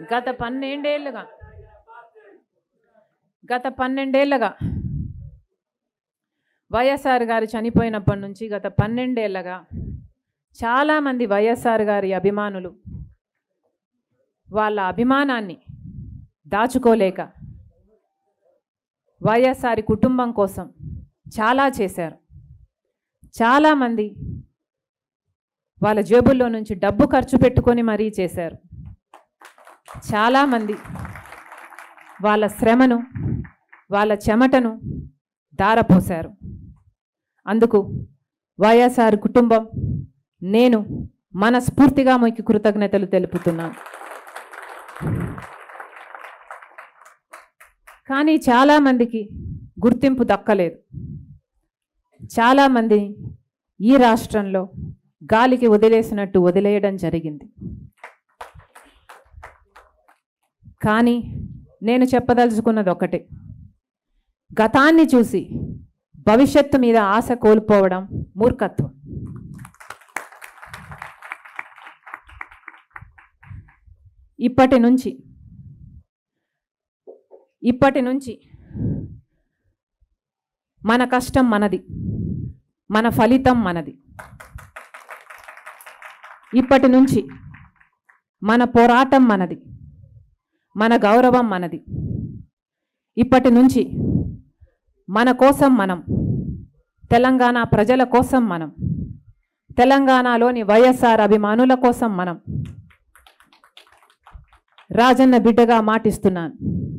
గత పన్నెండేళ్ళుగా గత పన్నెండేళ్ళగా వైఎస్ఆర్ గారు చనిపోయినప్పటి నుంచి గత పన్నెండేళ్ళగా చాలామంది వైఎస్ఆర్ గారి అభిమానులు వాళ్ళ అభిమానాన్ని దాచుకోలేక వైఎస్ఆర్ కుటుంబం కోసం చాలా చేశారు చాలామంది వాళ్ళ జేబుల్లో నుంచి డబ్బు ఖర్చు పెట్టుకొని మరీ చేశారు చాలామంది వాళ్ళ శ్రమను వాళ్ళ చెమటను దారపోశారు అందుకు వైఎస్ఆర్ కుటుంబం నేను మనస్ఫూర్తిగా మీకు కృతజ్ఞతలు తెలుపుతున్నాను కానీ చాలామందికి గుర్తింపు దక్కలేదు చాలామంది ఈ రాష్ట్రంలో గాలికి వదిలేసినట్టు వదిలేయడం జరిగింది కానీ నేను చెప్పదలుచుకున్నది ఒకటే గతాన్ని చూసి భవిష్యత్తు మీద ఆశ కోల్పోవడం మూర్ఖత్వం ఇప్పటి నుంచి ఇప్పటి నుంచి మన కష్టం మనది మన ఫలితం మనది ఇప్పటి నుంచి మన పోరాటం మనది మన గౌరవం మనది ఇప్పటి నుంచి మన కోసం మనం తెలంగాణ ప్రజల కోసం మనం తెలంగాణలోని వైఎస్ఆర్ అభిమానుల కోసం మనం రాజన్న బిడ్డగా మాటిస్తున్నాను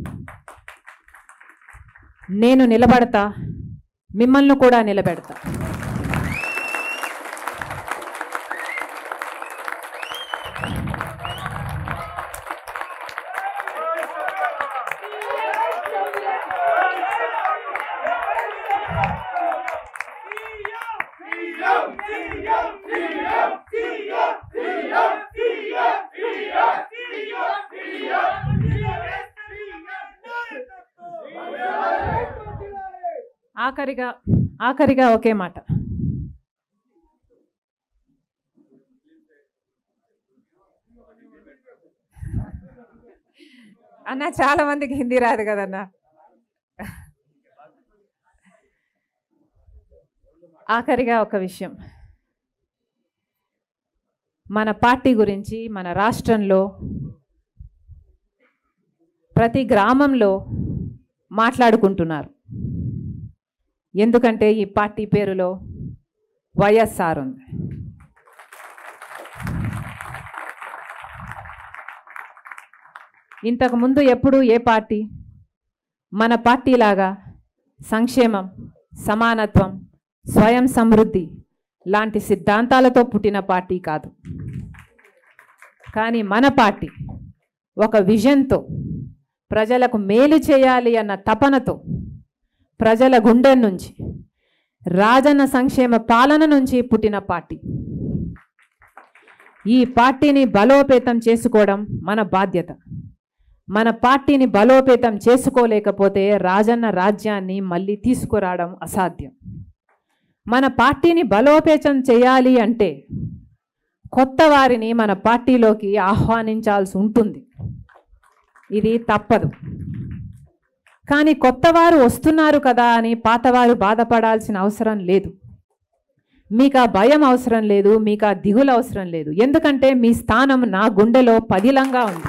నేను నిలబడతా మిమ్మల్ని కూడా నిలబెడతా ఆఖరిగా ఆఖరిగా ఒకే మాట అన్న చాలా మందికి హిందీ రాదు కదన్నా ఆఖరిగా ఒక విషయం మన పార్టీ గురించి మన రాష్ట్రంలో ప్రతి గ్రామంలో మాట్లాడుకుంటున్నారు ఎందుకంటే ఈ పార్టీ పేరులో వైఎస్ఆర్ ఉంది ఇంతకు ముందు ఎప్పుడు ఏ పార్టీ మన పార్టీలాగా సంక్షేమం సమానత్వం స్వయం సమృద్ధి లాంటి సిద్ధాంతాలతో పుట్టిన పార్టీ కాదు కానీ మన పార్టీ ఒక విజన్తో ప్రజలకు మేలు చేయాలి అన్న తపనతో ప్రజల గుండె నుంచి రాజన్న సంక్షేమ పాలన నుంచి పుట్టిన పార్టీ ఈ పార్టీని బలోపేతం చేసుకోవడం మన బాధ్యత మన పార్టీని బలోపేతం చేసుకోలేకపోతే రాజన్న రాజ్యాన్ని మళ్ళీ తీసుకురావడం అసాధ్యం మన పార్టీని బలోపేతం చేయాలి అంటే కొత్త వారిని మన పార్టీలోకి ఆహ్వానించాల్సి ఉంటుంది ఇది తప్పదు కానీ కొత్తవారు వస్తున్నారు కదా అని పాతవారు బాధపడాల్సిన అవసరం లేదు మీకు ఆ భయం అవసరం లేదు మీకు ఆ దిగులు అవసరం లేదు ఎందుకంటే మీ స్థానం నా గుండెలో పదిలంగా ఉంది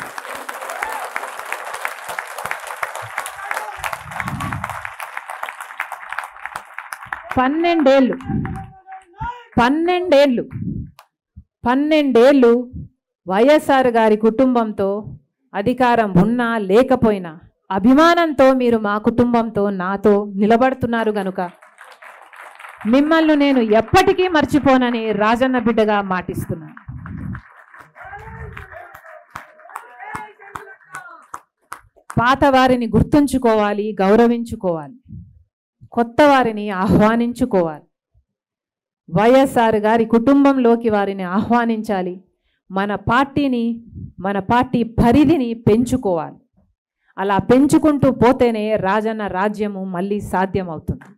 పన్నెండేళ్ళు పన్నెండేళ్ళు పన్నెండేళ్ళు వైఎస్ఆర్ గారి కుటుంబంతో అధికారం ఉన్నా లేకపోయినా అభిమానంతో మీరు మా కుటుంబంతో నాతో నిలబడుతున్నారు గనుక మిమ్మల్ని నేను ఎప్పటికీ మర్చిపోనని రాజన్న బిడ్డగా మాటిస్తున్నాను పాత వారిని గుర్తుంచుకోవాలి గౌరవించుకోవాలి కొత్త వారిని ఆహ్వానించుకోవాలి వైఎస్ఆర్ గారి కుటుంబంలోకి వారిని ఆహ్వానించాలి మన పార్టీని మన పార్టీ పరిధిని పెంచుకోవాలి అలా పెంచుకుంటూ పోతేనే రాజన్న రాజ్యము మళ్ళీ సాధ్యమవుతుంది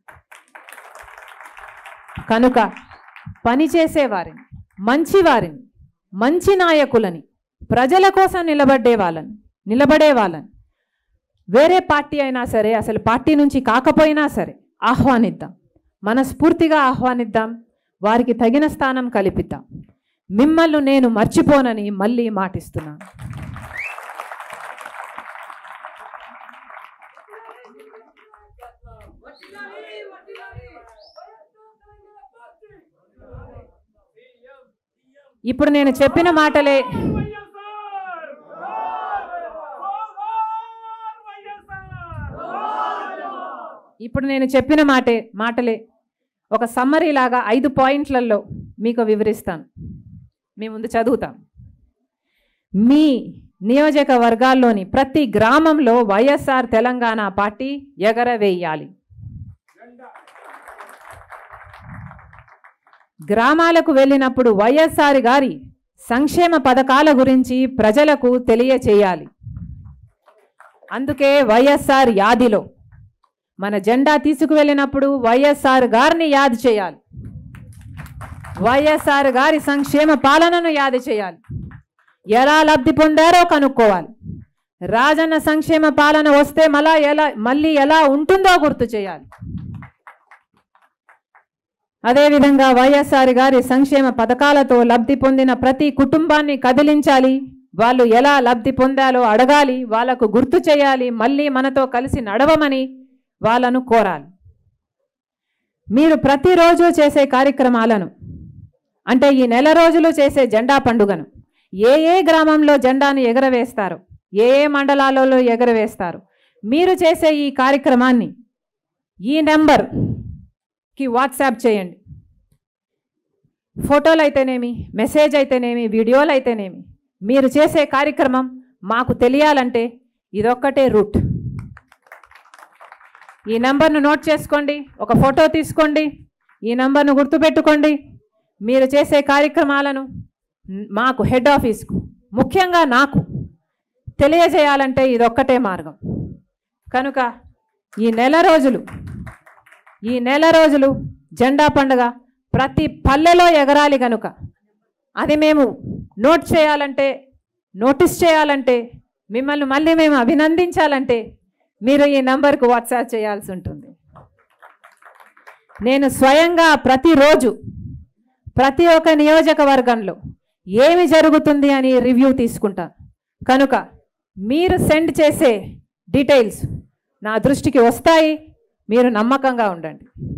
కనుక పనిచేసే వారిని మంచి వారిని మంచి నాయకులని ప్రజల కోసం నిలబడ్డే వాళ్ళని నిలబడే వాళ్ళని వేరే పార్టీ అయినా సరే అసలు పార్టీ నుంచి కాకపోయినా సరే ఆహ్వానిద్దాం మనస్ఫూర్తిగా ఆహ్వానిద్దాం వారికి తగిన స్థానం కల్పిద్దాం మిమ్మల్ని నేను మర్చిపోనని మళ్ళీ మాటిస్తున్నాను ఇప్పుడు నేను చెప్పిన మాటలే ఇప్పుడు నేను చెప్పిన మాటే మాటలే ఒక సమ్మరీ లాగా ఐదు పాయింట్లలో మీకు వివరిస్తాను మీ ముందు చదువుతాం మీ నియోజకవర్గాల్లోని ప్రతి గ్రామంలో వైఎస్ఆర్ తెలంగాణ పార్టీ ఎగరవేయాలి గ్రామాలకు వెళ్ళినప్పుడు వైఎస్ఆర్ గారి సంక్షేమ పథకాల గురించి ప్రజలకు తెలియచేయాలి అందుకే వైఎస్ఆర్ యాదిలో మన జెండా తీసుకువెళ్ళినప్పుడు వైఎస్ఆర్ గారిని యాది చేయాలి వైఎస్ఆర్ గారి సంక్షేమ పాలనను యాది చేయాలి ఎలా లబ్ధి పొందారో కనుక్కోవాలి రాజన్న సంక్షేమ పాలన వస్తే మళ్ళా ఎలా మళ్ళీ ఎలా ఉంటుందో గుర్తు చేయాలి అదేవిధంగా వైఎస్ఆర్ గారి సంక్షేమ పథకాలతో లబ్ధి పొందిన ప్రతి కుటుంబాన్ని కదిలించాలి వాళ్ళు ఎలా లబ్ధి పొందాలో అడగాలి వాళ్ళకు గుర్తు చేయాలి మళ్ళీ మనతో కలిసి నడవమని వాళ్ళను కోరాలి మీరు ప్రతిరోజు చేసే కార్యక్రమాలను అంటే ఈ నెల రోజులు చేసే జెండా పండుగను ఏ ఏ గ్రామంలో జెండాను ఎగరవేస్తారు ఏ ఏ మండలాలలో ఎగరవేస్తారు మీరు చేసే ఈ కార్యక్రమాన్ని ఈ నెంబర్కి వాట్సాప్ చేయండి ఫోటోలు అయితేనేమి మెసేజ్ అయితేనేమి వీడియోలు అయితేనేమి మీరు చేసే కార్యక్రమం మాకు తెలియాలంటే ఇదొక్కటే రూట్ ఈ నంబర్ను నోట్ చేసుకోండి ఒక ఫోటో తీసుకోండి ఈ నంబర్ను గుర్తుపెట్టుకోండి మీరు చేసే కార్యక్రమాలను న్- మాకు హెడ్ ఆఫీస్కు ముఖ్యంగా నాకు తెలియజేయాలంటే ఇదొక్కటే మార్గం కనుక ఈ నెల రోజులు ఈ నెల రోజులు జెండా పండుగ ప్రతి పల్లెలో ఎగరాలి కనుక అది మేము నోట్ చేయాలంటే నోటీస్ చేయాలంటే మిమ్మల్ని మళ్ళీ మేము అభినందించాలంటే మీరు ఈ నంబర్కు వాట్సాప్ చేయాల్సి ఉంటుంది నేను స్వయంగా ప్రతిరోజు ప్రతి ఒక్క నియోజకవర్గంలో ఏమి జరుగుతుంది అని రివ్యూ తీసుకుంటా కనుక మీరు సెండ్ చేసే డీటెయిల్స్ నా దృష్టికి వస్తాయి మీరు నమ్మకంగా ఉండండి